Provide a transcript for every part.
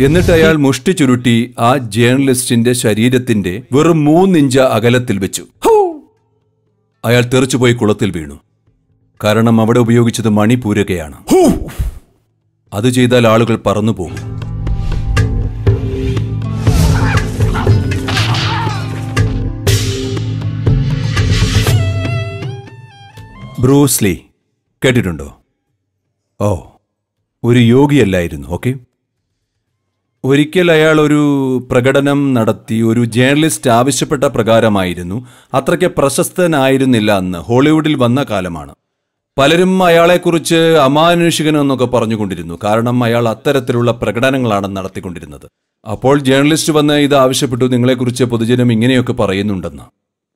എന്നിട്ട് അയാൾ മുഷ്ടി ചുരുട്ടി ആ ജേർണലിസ്റ്റിന്റെ ശരീരത്തിന്റെ വെറും മൂന്നിഞ്ച് അകലത്തിൽ വെച്ചു ഹൂ! അയാൾ തെറിച്ചുപോയി കുളത്തിൽ വീണു കാരണം അവിടെ ഉപയോഗിച്ചത് മണിപൂരകയാണ് അത് ചെയ്താൽ ആളുകൾ പറന്നുപോകും ബ്രൂസ്ലി കേട്ടിട്ടുണ്ടോ ഓ ഒരു യോഗിയല്ലായിരുന്നു ഓക്കെ ഒരിക്കൽ അയാൾ ഒരു പ്രകടനം നടത്തി ഒരു ജേർണലിസ്റ്റ് ആവശ്യപ്പെട്ട പ്രകാരമായിരുന്നു അത്രയ്ക്ക് പ്രശസ്തനായിരുന്നില്ല അന്ന് ഹോളിവുഡിൽ വന്ന കാലമാണ് പലരും അയാളെക്കുറിച്ച് അമാനുഷികൻ എന്നൊക്കെ പറഞ്ഞുകൊണ്ടിരുന്നു കാരണം അയാൾ അത്തരത്തിലുള്ള പ്രകടനങ്ങളാണ് നടത്തിക്കൊണ്ടിരുന്നത് അപ്പോൾ ജേർണലിസ്റ്റ് വന്ന് ഇത് ആവശ്യപ്പെട്ടു നിങ്ങളെക്കുറിച്ച് പൊതുജനം ഇങ്ങനെയൊക്കെ പറയുന്നുണ്ടെന്ന്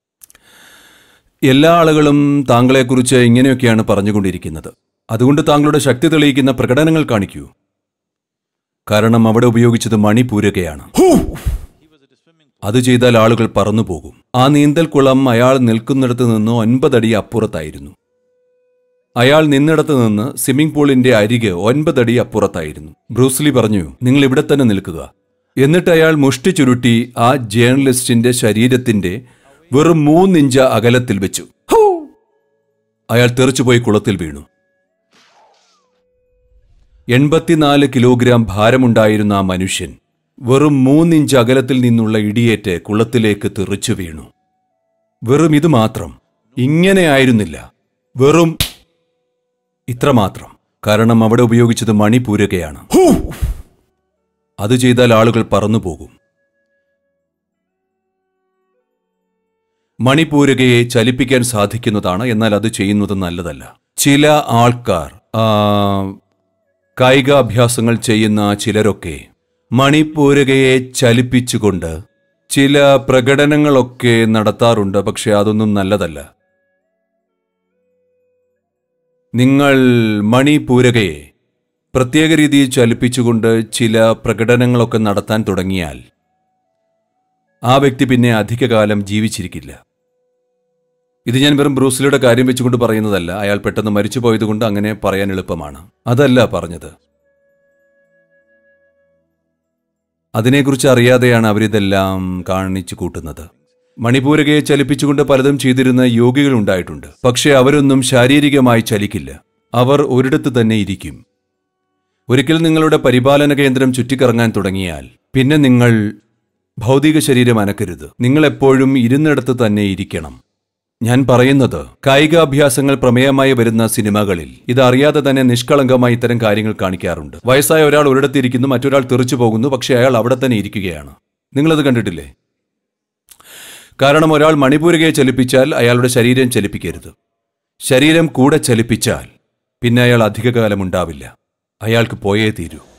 എല്ലാ ആളുകളും താങ്കളെക്കുറിച്ച് ഇങ്ങനെയൊക്കെയാണ് പറഞ്ഞുകൊണ്ടിരിക്കുന്നത് അതുകൊണ്ട് താങ്കളുടെ ശക്തി തെളിയിക്കുന്ന പ്രകടനങ്ങൾ കാണിക്കൂ കാരണം അവിടെ ഉപയോഗിച്ചത് മണിപൂരകയാണ് അത് ചെയ്താൽ ആളുകൾ പറന്നുപോകും ആ നീന്തൽക്കുളം അയാൾ നിൽക്കുന്നിടത്ത് നിന്ന് ഒൻപതടി അപ്പുറത്തായിരുന്നു അയാൾ നിന്നിടത്ത് നിന്ന് സ്വിമ്മിംഗ് പൂളിന്റെ അരികെ ഒൻപതടി അപ്പുറത്തായിരുന്നു ബ്രൂസ്ലി പറഞ്ഞു നിങ്ങൾ ഇവിടെ തന്നെ നിൽക്കുക എന്നിട്ട് അയാൾ മുഷ്ടി ചുരുട്ടി ആ ജേർണലിസ്റ്റിന്റെ ശരീരത്തിന്റെ വെറും മൂന്നിഞ്ച് അകലത്തിൽ വെച്ചു ഹൂ! അയാൾ തെറിച്ചുപോയി കുളത്തിൽ വീണു എൺപത്തിനാല് കിലോഗ്രാം ഭാരമുണ്ടായിരുന്ന ആ മനുഷ്യൻ വെറും മൂന്നിഞ്ച് അകലത്തിൽ നിന്നുള്ള ഇടിയേറ്റ് കുളത്തിലേക്ക് തെറിച്ചു വീണു വെറും ഇത് മാത്രം ഇങ്ങനെ ആയിരുന്നില്ല വെറും ഇത്രമാത്രം കാരണം അവിടെ ഉപയോഗിച്ചത് മണിപൂരകയാണ് അത് ചെയ്താൽ ആളുകൾ പറന്നുപോകും മണിപൂരകയെ ചലിപ്പിക്കാൻ സാധിക്കുന്നതാണ് എന്നാൽ അത് ചെയ്യുന്നത് നല്ലതല്ല ചില ആൾക്കാർ ആ, കായികാഭ്യാസങ്ങൾ ചെയ്യുന്ന ചിലരൊക്കെ മണിപൂരകയെ ചലിപ്പിച്ചുകൊണ്ട് ചില പ്രകടനങ്ങളൊക്കെ നടത്താറുണ്ട് പക്ഷെ അതൊന്നും നല്ലതല്ല നിങ്ങൾ മണിപൂരകയെ പ്രത്യേക രീതിയിൽ ചലിപ്പിച്ചുകൊണ്ട് ചില പ്രകടനങ്ങളൊക്കെ നടത്താൻ തുടങ്ങിയാൽ ആ വ്യക്തി പിന്നെ അധികകാലം ജീവിച്ചിരിക്കില്ല ഇത് ഞാൻ വെറും ബ്രൂസ്ലിയുടെ കാര്യം വെച്ചുകൊണ്ട് പറയുന്നതല്ല അയാൾ പെട്ടെന്ന് മരിച്ചു പോയതുകൊണ്ട് അങ്ങനെ പറയാൻ എളുപ്പമാണ് അതല്ല പറഞ്ഞത് അതിനെക്കുറിച്ച് അറിയാതെയാണ് അവരിതെല്ലാം കാണിച്ചു കൂട്ടുന്നത് മണിപൂരകയെ ചലിപ്പിച്ചുകൊണ്ട് പലതും ചെയ്തിരുന്ന യോഗികൾ ഉണ്ടായിട്ടുണ്ട് പക്ഷേ അവരൊന്നും ശാരീരികമായി ചലിക്കില്ല അവർ ഒരിടത്ത് തന്നെ ഇരിക്കും ഒരിക്കൽ നിങ്ങളുടെ പരിപാലന കേന്ദ്രം ചുറ്റിക്കറങ്ങാൻ തുടങ്ങിയാൽ പിന്നെ നിങ്ങൾ ഭൗതിക ശരീരം അനക്കരുത് നിങ്ങൾ എപ്പോഴും ഇരുന്നിടത്ത് തന്നെ ഇരിക്കണം ഞാൻ പറയുന്നത് കായികാഭ്യാസങ്ങൾ പ്രമേയമായി വരുന്ന സിനിമകളിൽ ഇത് അറിയാതെ തന്നെ നിഷ്കളങ്കമായി ഇത്തരം കാര്യങ്ങൾ കാണിക്കാറുണ്ട് വയസ്സായ ഒരാൾ ഒരിടത്ത് ഇരിക്കുന്നു മറ്റൊരാൾ തെറിച്ചു പോകുന്നു പക്ഷേ അയാൾ അവിടെ തന്നെ ഇരിക്കുകയാണ് നിങ്ങളത് കണ്ടിട്ടില്ലേ കാരണം ഒരാൾ മണിപൂരകയെ ചലിപ്പിച്ചാൽ അയാളുടെ ശരീരം ചലിപ്പിക്കരുത് ശരീരം കൂടെ ചലിപ്പിച്ചാൽ പിന്നെ അയാൾ അധികകാലം ഉണ്ടാവില്ല അയാൾക്ക് പോയേ തീരൂ